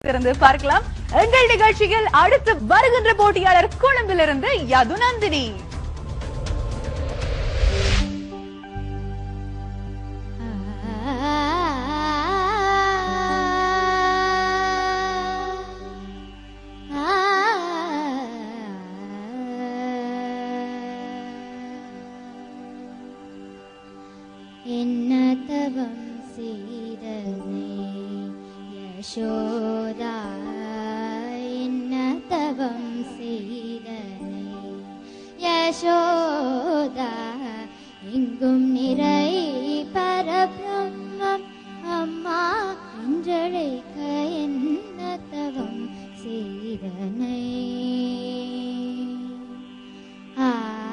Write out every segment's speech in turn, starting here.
இருந்து பார்க்கலாம் எங்கள் நிகழ்ச்சியில் அடுத்து வருகின்ற போட்டியாளர் கொழும்பிலிருந்து யதுநந்தினி என்ன தவம் செய்தனை யசோதா என்ன தவம் செய்தனை யசோதா எங்கும் நிறை பரபிரம்மம் அம்மா என்றழைக்க என்ன தவம் செய்தனை ஆ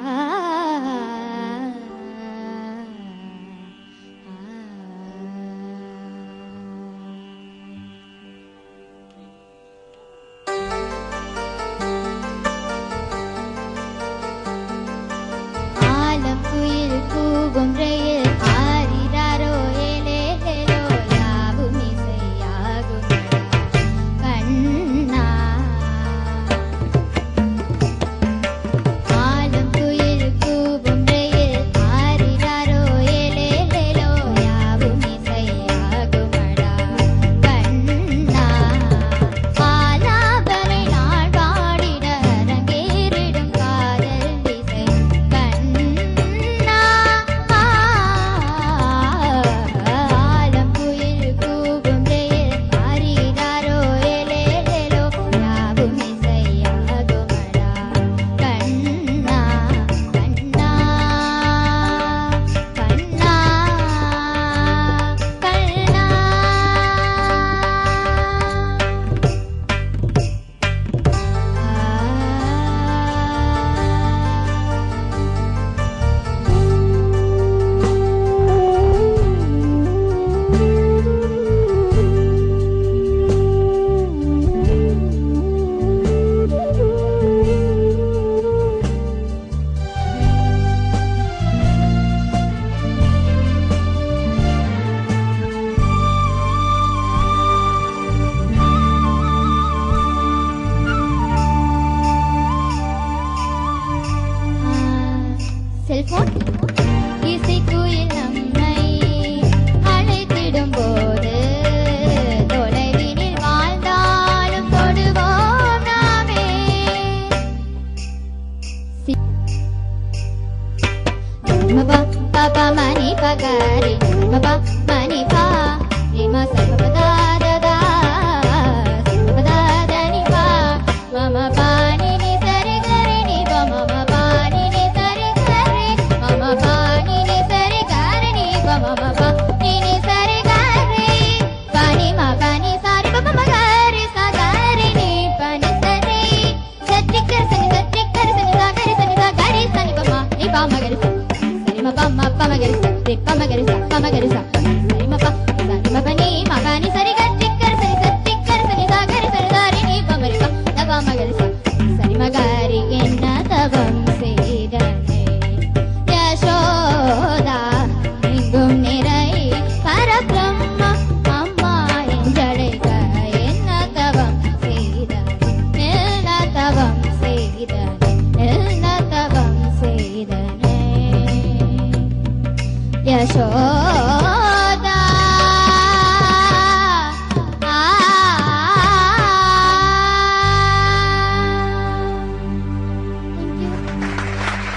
ஆலங்குயில் கூவும் ரயில் ஆரிராரோ ஏலேலேலோ யாவும் இசையாகுமடா கண்ணா ஆலங்குயில் கூவும் ரயில் ஆரிராரோ ஏலேலேலோ யாவும் இசையாகுமடா கண்ணா ஆலாபனை நாள் பாடிட அரங்கேறிடும் காதல் இசை கண்ணா ஆலங்குயில் கூவும் ரயில் ஆரிராரோ ஏலேலேலோ யாவும் இசையாகுமடா கண்ணா கண்ணா கண்ணா கண்ணா செல்போன் இசைக்குயில் நம்மை அழைத்திடும் போது தொலைவினில் வாழ்ந்தாலும் தொடுவோம் நாமே சி- மபா பாபா மணி பகாரி மபா மணி பா ரிம சபதா ததா சபதா தனி பா மம பாணி நி சரி கரி நி ப மம பாணி நி சரி கரி மம பாணி நி சரி கரி நி ப மம பா நி நி சரி கரி பாணி ம பாணி சாரி ப மம கரி சா கரி நி பாணி சரி சட்டிக்கர் சனி சட்டிக்கர் சனி சா கரி சனி சா கரி சனி ப ம நி பா ம கரி சா சரி ம ப ம ப ம கரி சா ரி ப ம கரி சா ப ம கரி சா சரி ம ப சரி ம ப நி ம ப நி சரி கட்டிக்கர் சனி சட்டிக்கர் சனி சா கரி சரி சா ரி நி ப ம ரி ப த ப ம கரி சா சரி ம கரி என்ன தவம் செய்தனே யசோதா எங்கும் நிறை பரபிரம்ம அம்மா என்றழைக்க என்ன தவம் செய்தனே என்ன தவம் செய்தனே என்ன தவம் செய்தனே யசோதா ஆ Thank you.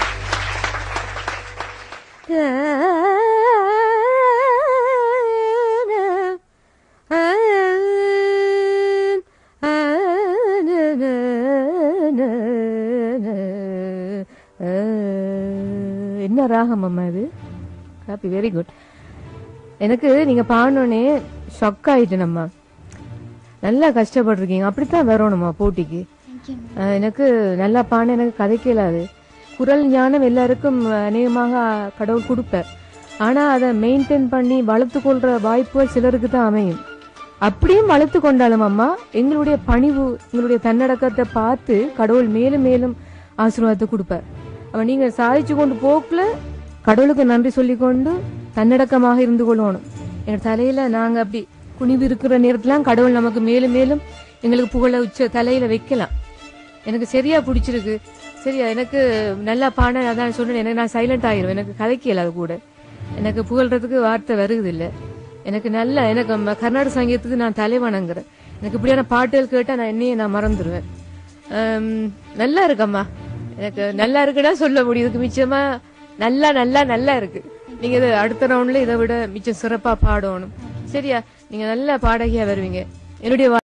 என்ன ராகம் அம்மா இது ஹாப்பி வெரி குட் எனக்கு நீங்க பாடணுன்னே ஷொக் ஆயிட்டேன் அம்மா நல்லா கஷ்டப்பட்டிருக்கீங்க அப்படித்தான் வரணுமா போட்டிக்கு Thank you. அஹ் எனக்கு நல்லா பாட எனக்கு கதைக்க இயலாது குரல் ஞானம் எல்லாருக்கும் அநேகமாக கடவுள் கொடுப்பார் ஆனா அதை மெயின்டைன் பண்ணி வளர்த்து கொள்ற வாய்ப்புகள் சிலருக்கு தான் அமையும் அப்படியும் வளர்த்து கொண்டாலும் அம்மா எங்களுடைய பணிவு எங்களுடைய தன்னடக்கத்தை பார்த்து கடவுள் மேலும் மேலும் ஆசீர்வாதத்தை கொடுப்பார் அப்ப நீங்க சாதிச்சு கொண்டு போக்குல கடவுளுக்கு நன்றி சொல்லிக்கொண்டு தன்னடக்கமாக இருந்து கொள்ளணும் எங்க தலையில நாங்க அப்படி குனிவு இருக்கிற நேரத்துல கடவுள் நமக்கு மேலும் மேலும் எங்களுக்கு புகழ உச்ச தலையில வைக்கலாம் எனக்கு சரியா பிடிச்சிருக்கு சரியா எனக்கு நல்லா பாட அதான் சொன்னேன் எனக்கு நான் சைலண்ட் ஆயிரும் எனக்கு கதைக்கல அது கூட எனக்கு புகழ்றதுக்கு வார்த்தை வருது இல்ல எனக்கு நல்ல எனக்கு ம- கர்நாடக சங்கீதத்துக்கு நான் தலைவணங்குறேன் எனக்கு இப்படியான பாட்டுகள் கேட்டா நான் என்னையே நான் மறந்துடுவேன் ஆம், நல்லா இருக்கம்மா எனக்கு நல்லா இருக்குன்னா சொல்ல முடியும் இதுக்கு மிச்சமா நல்லா நல்லா நல்லா இருக்கு நீங்க இது அடுத்த ரவுண்ட்ல இதை விட மிச்சம் சிறப்பா பாடணும் சரியா நீங்க நல்ல பாடகியா வருவீங்க என்னுடைய